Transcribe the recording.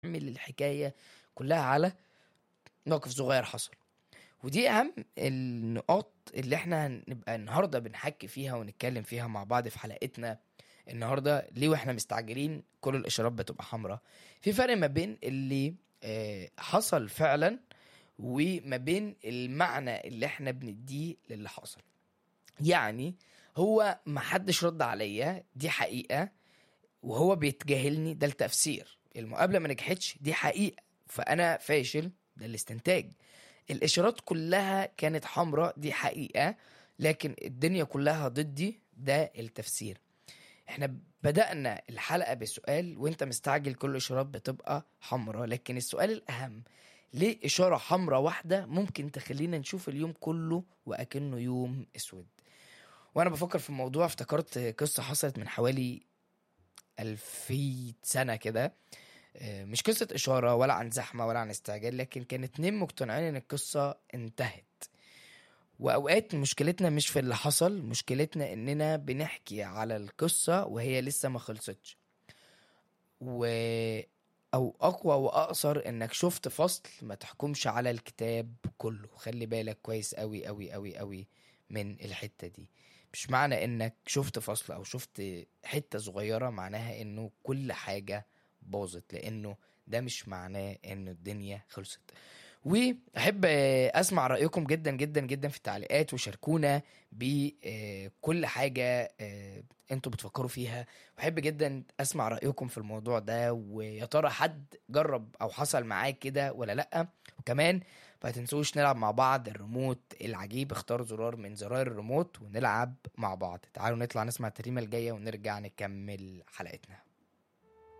نعمل الحكايه كلها على موقف صغير حصل ودي اهم النقاط اللي احنا هنبقى النهارده بنحكي فيها ونتكلم فيها مع بعض في حلقتنا النهارده ليه واحنا مستعجلين كل الاشارات بتبقى حمراء في فرق ما بين اللي آه، حصل فعلا وما بين المعنى اللي احنا بنديه للي حصل يعني هو ما حدش رد عليا دي حقيقة وهو بيتجاهلني ده التفسير المقابلة ما نجحتش دي حقيقة فأنا فاشل ده الاستنتاج الإشارات كلها كانت حمراء دي حقيقة لكن الدنيا كلها ضدي ده التفسير احنا بدأنا الحلقة بسؤال وانت مستعجل كل الإشارات بتبقى حمراء لكن السؤال الأهم ليه إشارة حمراء واحدة ممكن تخلينا نشوف اليوم كله وأكنه يوم أسود وأنا بفكر في الموضوع افتكرت قصة حصلت من حوالي ألفي سنة كده آه، مش قصة إشارة ولا عن زحمة ولا عن استعجال لكن كان اتنين مقتنعين إن القصة انتهت وأوقات مشكلتنا مش في اللي حصل مشكلتنا إننا بنحكي على القصة وهي لسه ما خلصتش و او اقوى واقصر انك شفت فصل ما تحكمش على الكتاب كله خلي بالك كويس قوي قوي قوي قوي من الحتة دي مش معنى انك شفت فصل او شفت حتة صغيرة معناها انه كل حاجة باظت لانه ده مش معناه انه الدنيا خلصت واحب آه، اسمع رايكم جدا جدا جدا في التعليقات وشاركونا بكل حاجه آه، انتوا بتفكروا فيها بحب جدا اسمع رايكم في الموضوع ده ويا ترى حد جرب او حصل معاه كده ولا لا وكمان ما تنسوش نلعب مع بعض الريموت العجيب اختار زرار من زراير الريموت ونلعب مع بعض تعالوا نطلع نسمع التريمه الجايه ونرجع نكمل حلقتنا